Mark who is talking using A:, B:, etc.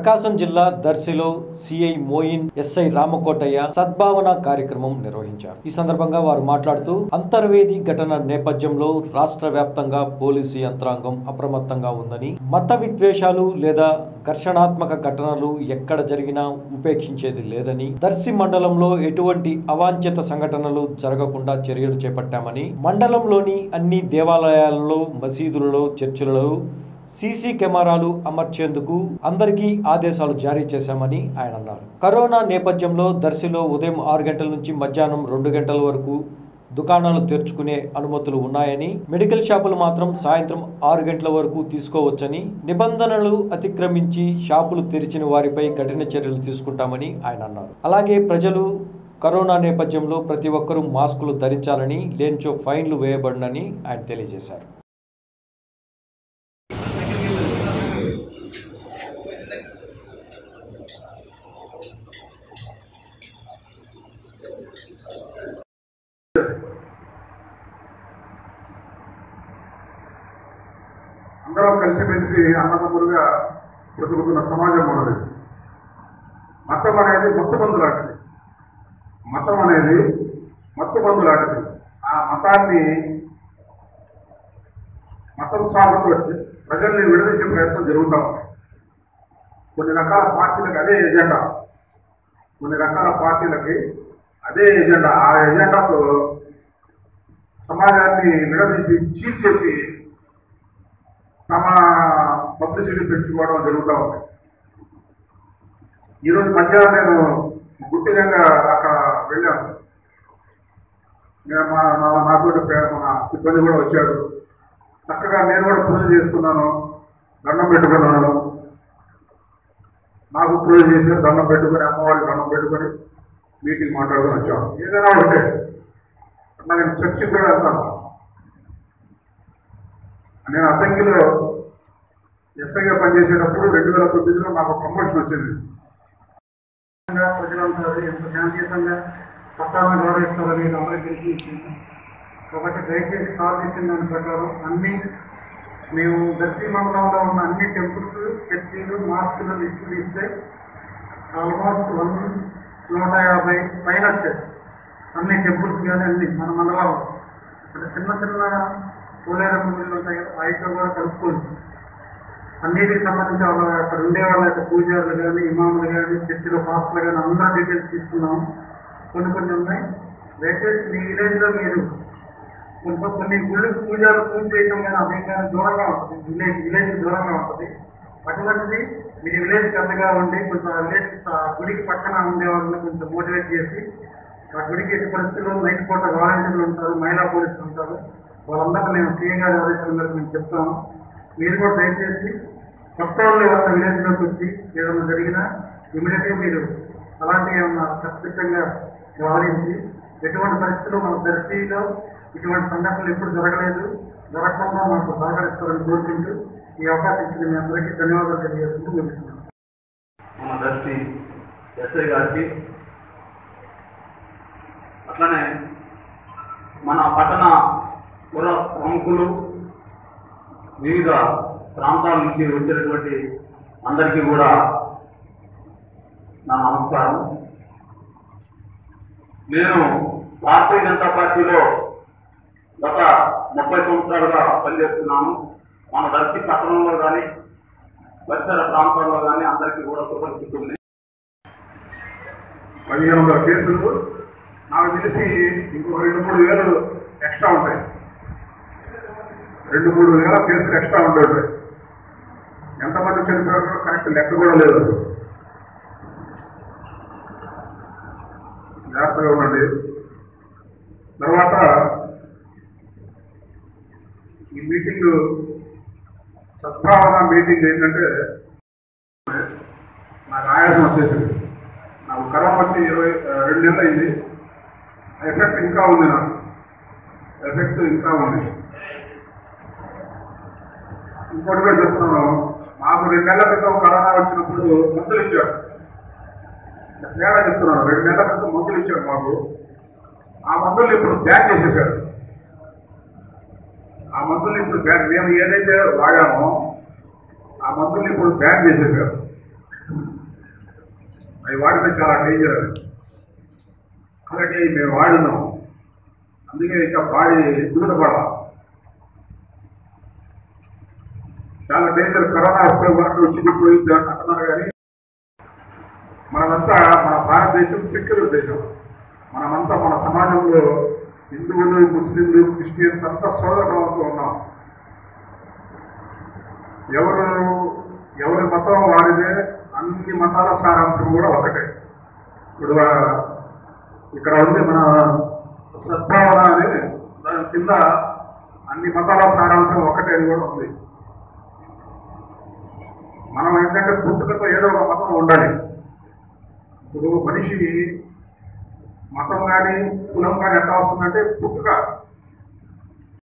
A: ప్రకాశం జిల్లా దర్శిలో CI Moin SI Ramakotaiah సద్భావన కార్యక్రమం నిర్వహించారు ఈ సందర్భంగా వారు మాట్లాడుతూ అంతర్వేది ఘటన నేపథ్యంలో రాష్ట్ర వ్యాప్తంగా పోలీసు యంత్రాంగం అప్రమత్తంగా ఉందని మత విద్వేషాలు లేదా ఘర్షణాత్మక ఘటనలు ఎక్కడ జరిగినా ఉపేక్షించేది లేదని దర్శి మండలంలో ఎటువంటి అవాంఛిత సంఘటనలు జరగకుండా చర్యలు చేపట్టామని మండలంలోని అన్ని దేవాలయాలలో మసీదులలో చర్చిలలో సీసీ కెమెరాలు అమర్చేందుకు అందరికీ ఆదేశాలు జారీ చేశామని ఆయన అన్నారు కరోనా నేపథ్యంలో దర్శిలో ఉదయం ఆరు గంటల నుంచి మధ్యాహ్నం రెండు గంటల వరకు దుకాణాలు తెరుచుకునే అనుమతులు ఉన్నాయని మెడికల్ షాపులు మాత్రం సాయంత్రం ఆరు గంటల వరకు తీసుకోవచ్చని నిబంధనలు అతిక్రమించి షాపులు తెరిచిన వారిపై కఠిన చర్యలు తీసుకుంటామని ఆయన అన్నారు అలాగే ప్రజలు కరోనా నేపథ్యంలో ప్రతి ఒక్కరూ మాస్కులు ధరించాలని లేనిచో ఫైన్లు వేయబడినని ఆయన తెలియజేశారు
B: అందరం కలిసిమెలిసి అన్నదమ్ములుగా బ్రతుకుతున్న సమాజం ఉన్నది మతం అనేది మత్తు లాంటిది మతం అనేది మత్తు లాంటిది ఆ మతాన్ని మతం సాగుతూ ప్రజల్ని విడదీసే ప్రయత్నం జరుగుతూ ఉంది కొన్ని రకాల పార్టీలకు అదే ఎజెండా కొన్ని రకాల పార్టీలకి అదే ఎజెండా ఆ ఎజెండాతో సమాజాన్ని విడదీసి చీల్చేసి తమ పబ్లిసిటీ పెంచుకోవడం జరుగుతూ ఉంది ఈరోజు మధ్యాహ్నం నేను గుట్టిగంగా అక్కడ వెళ్ళాను నేను మా నా- నాతో మన సిబ్బంది కూడా వచ్చారు చక్కగా నేను కూడా పూజ చేసుకున్నాను దండం పెట్టుకున్నాను నాకు పూజ చేసి దండం పెట్టుకుని అమ్మవారికి దండం పెట్టుకొని మీటింగ్ మాట్లాడుకొని వచ్చాను ఏదైనా ఒకటే అట్లా నేను చర్చికి కూడా వెళ్తాను నేను అద్దంకిలో ఎస్ఐగా పనిచేసేటప్పుడు రెండు వేల తొమ్మిదిలో నాకు ప్రమోషన్ వచ్చింది
C: ప్రజలంతా ఎంత శాంతియుతంగా చట్టాలను గౌరవిస్తారని అందరికీ తెలిసింది కాబట్టి దయచేసి సార్ చెప్పిన దాని ప్రకారం అన్ని మేము దర్శి మండలంలో ఉన్న అన్ని టెంపుల్స్ చర్చీలు మాస్కులు లిస్టు తీస్తే ఆల్మోస్ట్ వన్ నూట యాభై పైన వచ్చాయి అన్ని టెంపుల్స్ కానీ అన్ని మన మండలంలో అంటే చిన్న చిన్న పోలేరమ్మ గుళ్ళు ఉంటాయి కదా వాటితో కూడా కలుపుకోండి అన్నిటికి సంబంధించి వాళ్ళ అక్కడ ఉండే వాళ్ళ యొక్క పూజారులు కానీ ఇమాములు కానీ చర్చిలో పాస్టర్లు కానీ అందరూ డీటెయిల్స్ తీసుకున్నాము కొన్ని కొన్ని ఉన్నాయి దయచేసి మీ విలేజ్లో మీరు కొంత కొన్ని గుళ్ళు పూజలు పూజ చేయటం కానీ అదేం కానీ దూరంగా ఉంటుంది విలేజ్ విలేజ్ దూరంగా ఉంటుంది అటువంటిది మీ విలేజ్కి అంతగా ఉండి కొంచెం ఆ విలేజ్ ఆ గుడికి పక్కన ఉండే వాళ్ళని కొంచెం మోటివేట్ చేసి ఆ గుడికి ఎట్టి పరిస్థితుల్లో నైట్ పూట వాలంటీర్లు ఉంటారు మహిళా పోలీసులు ఉంటారు వాళ్ళందరూ మేము సీఎం గారి ఆదేశాల మేరకు మేము చెప్తాము మీరు కూడా దయచేసి కొత్త వాళ్ళు ఎవరైనా విలేజ్లోకి వచ్చి ఏదైనా జరిగినా ఇమీడియట్గా మీరు అలాంటి ఏమన్నా ఖచ్చితంగా గమనించి ఎటువంటి పరిస్థితుల్లో మన దర్శిలో ఇటువంటి సంఘటనలు ఎప్పుడు జరగలేదు జరగకుండా మాకు సహకరిస్తారని కోరుకుంటూ ఈ అవకాశం ఇచ్చిన మీ అందరికీ ధన్యవాదాలు తెలియజేసుకుంటూ ముగిస్తున్నాను
D: మన దర్శి ఎస్ఐ గారికి అట్లనే మన పట్టణ పుర ప్రముఖులు వివిధ ప్రాంతాల నుంచి వచ్చినటువంటి అందరికీ కూడా నా నమస్కారం నేను భారతీయ జనతా పార్టీలో గత ముప్పై సంవత్సరాలుగా పనిచేస్తున్నాను మన దర్శి పట్టణంలో కానీ పరిసర ప్రాంతాల్లో కానీ అందరికీ కూడా సుపరిచితుంది
B: పదిహేను వందల కేసులు నాకు తెలిసి ఇంకో రెండు మూడు వేలు ఎక్స్ట్రా ఉంటాయి రెండు మూడు వేల కేసులు ఎక్స్ట్రా ఉండేవి ఎంతమంది చనిపోయారో కరెక్ట్ లెక్క కూడా లేదు జాగ్రత్తగా ఉండండి తర్వాత ఈ మీటింగ్ సద్భావన మీటింగ్ ఏంటంటే నాకు ఆయాసం వచ్చేసింది నాకు కరోనా వచ్చి ఇరవై ఆ, రెండు నెలలు అయింది ఆ ఎఫెక్ట్ ఇంకా ఉంది నాకు ఎఫెక్ట్ ఇంకా ఉంది ఇంకోటి కూడా చెప్తున్నాను మాకు రెండు నెలల క్రితం కరోనా వచ్చినప్పుడు మందులు ఇచ్చారు తేడా చెప్తున్నాను రెండు నెలల క్రితం మందులు ఇచ్చారు మాకు ఆ మందులు ఇప్పుడు బ్యాన్ చేసేసారు ఆ మందులు ఇప్పుడు బ్యాన్ మేము ఏదైతే వాడామో ఆ మందులు ఇప్పుడు బ్యాన్ చేసేసారు అవి వాడితే చాలా డేంజర్ అది అలాగే మేము వాడినాం అందుకే ఇక బాడీ దూరపడాలి చాలా డేంజర్ కరోనా వస్తే వరకు వచ్చింది పోయింది అని అంటున్నారు కానీ మనమంతా మన భారతదేశం సెక్యులర్ దేశం మనమంతా మన సమాజంలో హిందువులు ముస్లింలు క్రిస్టియన్స్ అంతా సోదరభావంతో ఉన్నాం ఎవరు ఎవరి మతం వారిదే అన్ని మతాల సారాంశం కూడా ఒకటే ఇప్పుడు ఆ, ఇక్కడ ఉంది మన సద్భావన అని దాని కింద అన్ని మతాల సారాంశం ఒకటే అని కూడా ఉంది మనం ఏంటంటే పుట్టుకతో ఏదో ఒక మతం ఉండాలి ఇప్పుడు మనిషి మతం కానీ కులం కానీ ఎట్లా వస్తుందంటే పుట్టుక